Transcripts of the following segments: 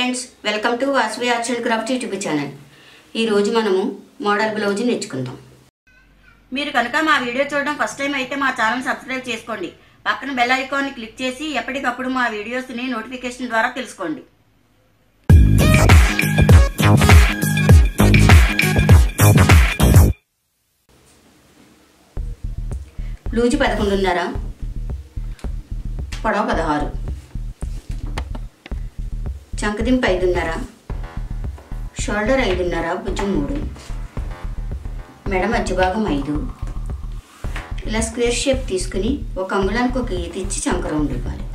friends welcome to Vasavi arts and craft YouTube channel ఈరోజు మనము model blouse నేర్చుకుందాం మీరు కనుక మా వీడియో చూడడం ఫస్ట్ టైం అయితే మా ఛానల్ సబ్స్క్రైబ్ చేసుకోండి పక్కన బెల్ ఐకాన్ని క్లిక్ చేసి ఎప్పటికప్పుడు మా వీడియోస్ని నోటిఫికేషన్ ద్వారా తెలుసుకోండి లూజు పదకొండున్నర పొడవ పదహారు చంకదింపు ఐదున్నర షోల్డర్ ఐదున్నర భుజం మూడు మెడ మధ్య భాగం ఐదు ఇలా స్క్వేర్ షేప్ తీసుకుని ఒక అంగుళానికి ఒక గీత ఇచ్చి చంక రౌండ్ ఇవ్వాలి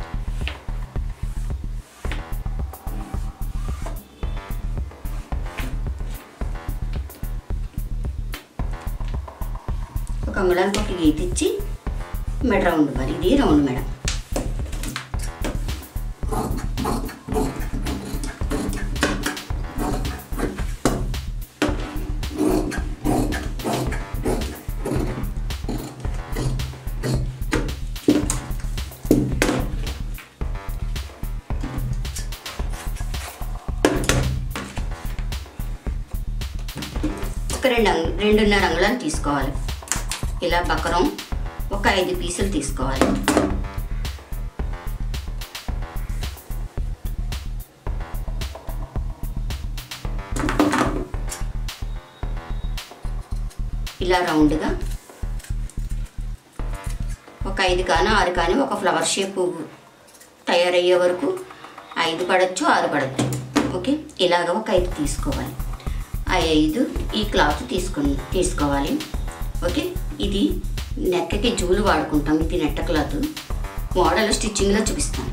ఒక అంగుళానికి ఒక గీత ఇచ్చి మెడ రౌండ్ ఇవ్వాలి ఇది రౌండ్ మెడ ఒక రెండు అంగు రెండున్నర అంగుళాలు తీసుకోవాలి ఇలా బకరం ఒక ఐదు పీసులు తీసుకోవాలి ఇలా రౌండ్గా ఒక ఐదు కానీ ఆరు కానీ ఒక ఫ్లవర్ షేప్ తయారయ్యే వరకు ఐదు పడచ్చు ఆరు పడచ్చు ఓకే ఇలాగ ఒక ఐదు తీసుకోవాలి ఆ ఐదు ఈ క్లాత్ తీసుకొని తీసుకోవాలి ఓకే ఇది నెక్కకి జూలు వాడుకుంటాం ఇది నెట్ట క్లాత్ మోడల్ స్టిచ్చింగ్లో చూపిస్తాను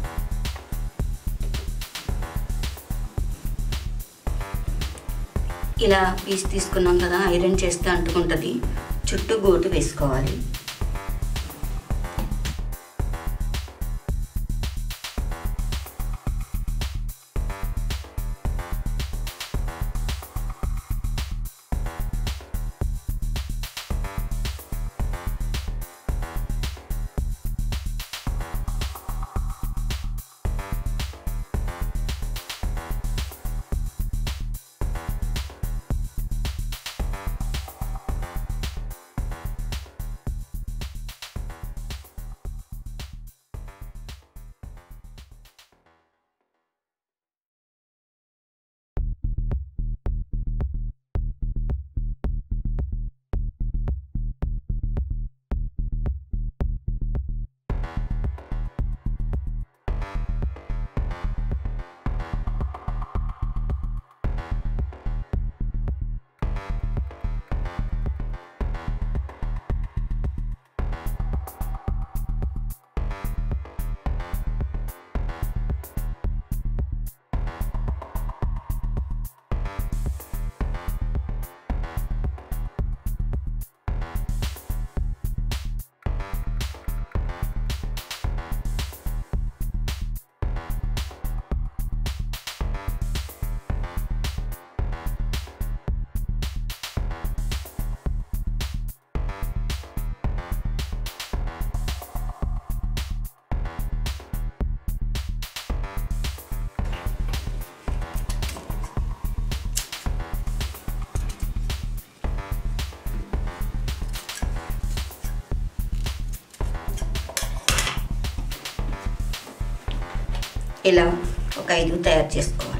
ఇలా పీస్ తీసుకున్నాం కదా ఐరన్ చేస్తే అంటుకుంటుంది చుట్టూ గోటు వేసుకోవాలి ఇలా ఒక ఐదు తయారు చేసుకోవాలి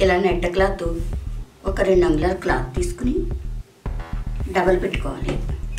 ఇలా నెట్ట క్లాత్ ఒక రెండు అంగుళాల క్లాత్ తీసుకుని డబల్ పెట్టుకోవాలి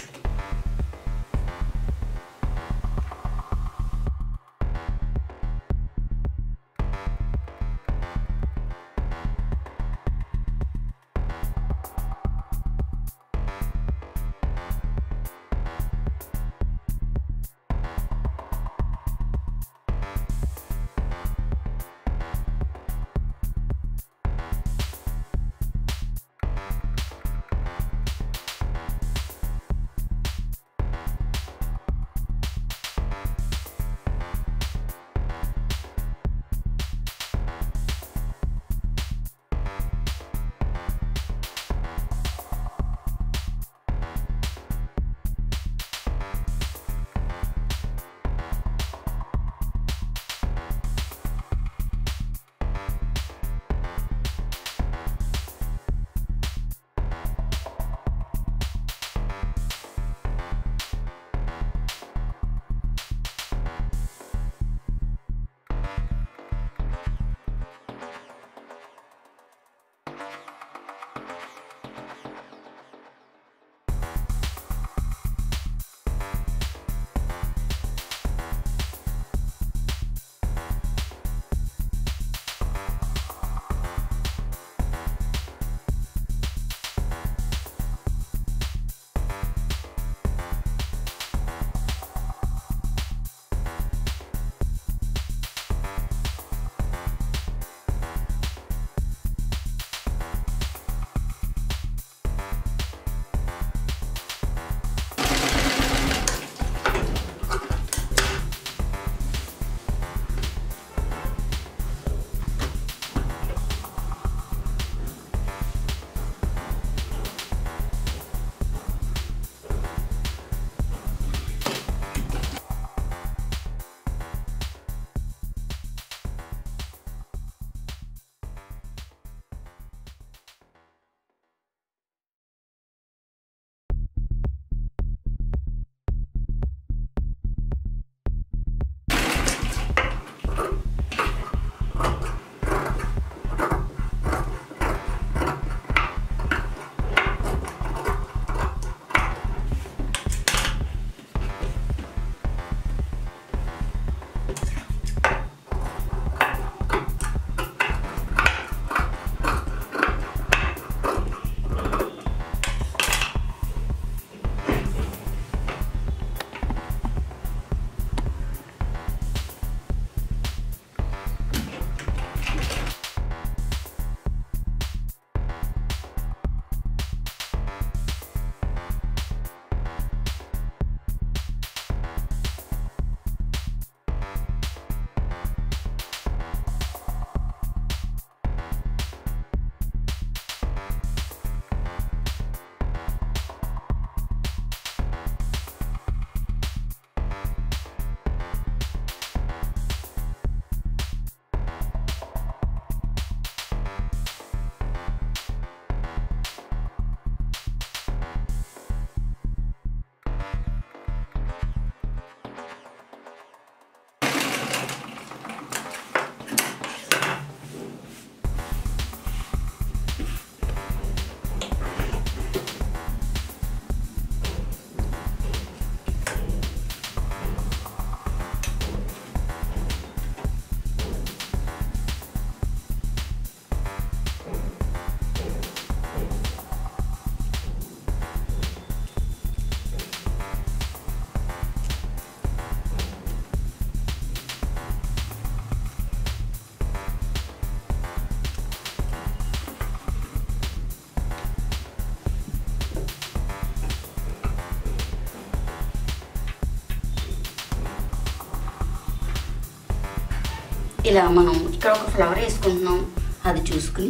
ఇలా మనం ఇక్కడ ఒక ఫ్లవర్ వేసుకుంటున్నాం అది చూసుకుని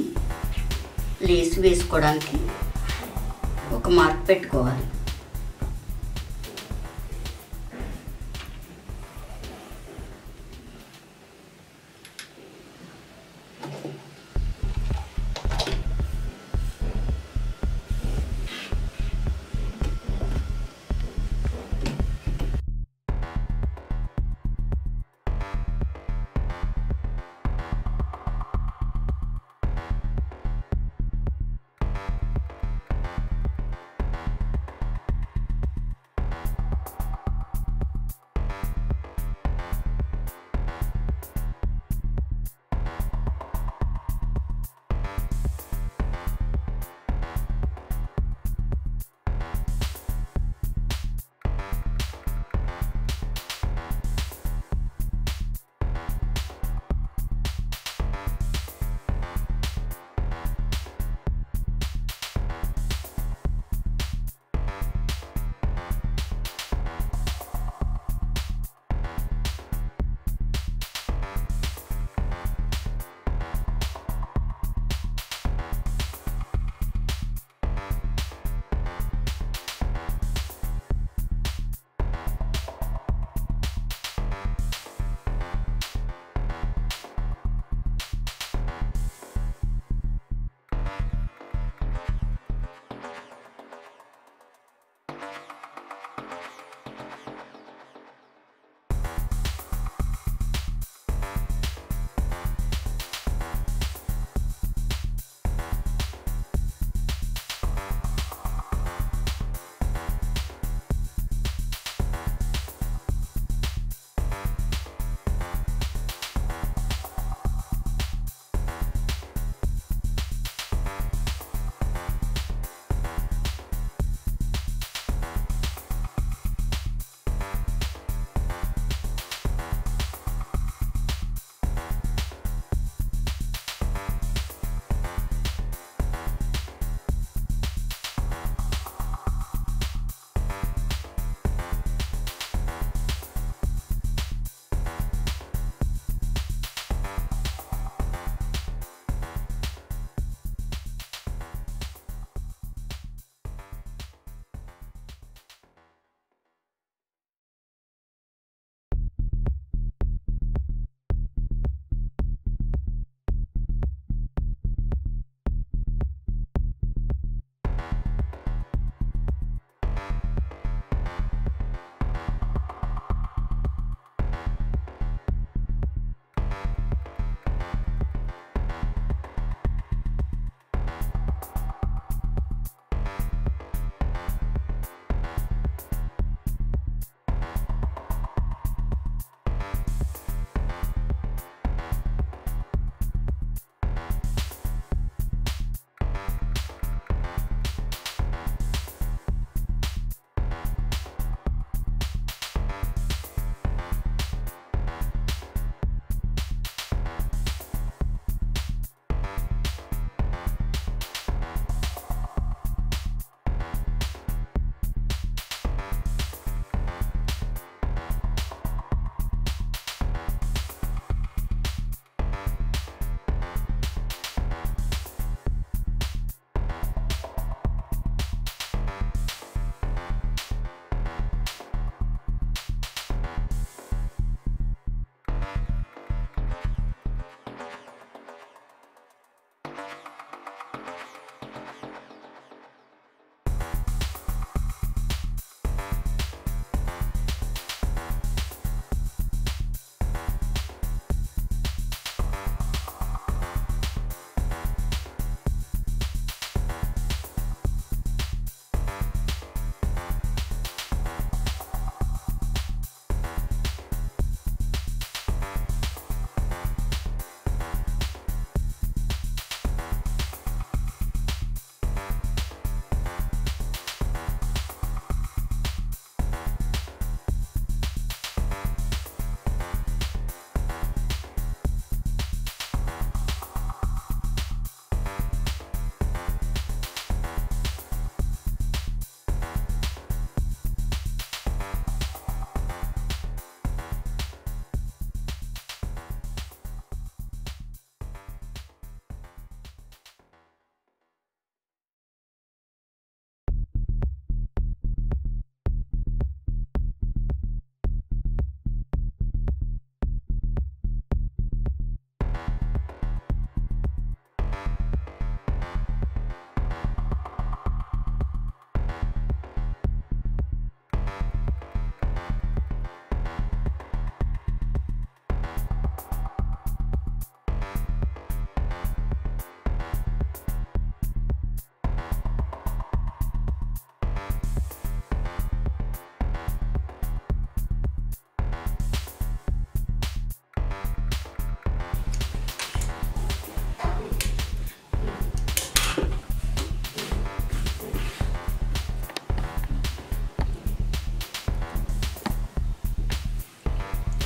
లేస్ వేసుకోవడానికి ఒక మార్క్ పెట్టుకోవాలి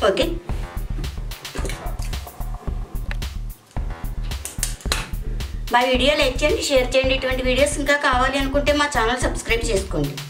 ఓకే మా వీడియో లైక్ చేయండి షేర్ చేయండి ఇటువంటి వీడియోస్ ఇంకా కావాలి అనుకుంటే మా ఛానల్ సబ్స్క్రైబ్ చేసుకోండి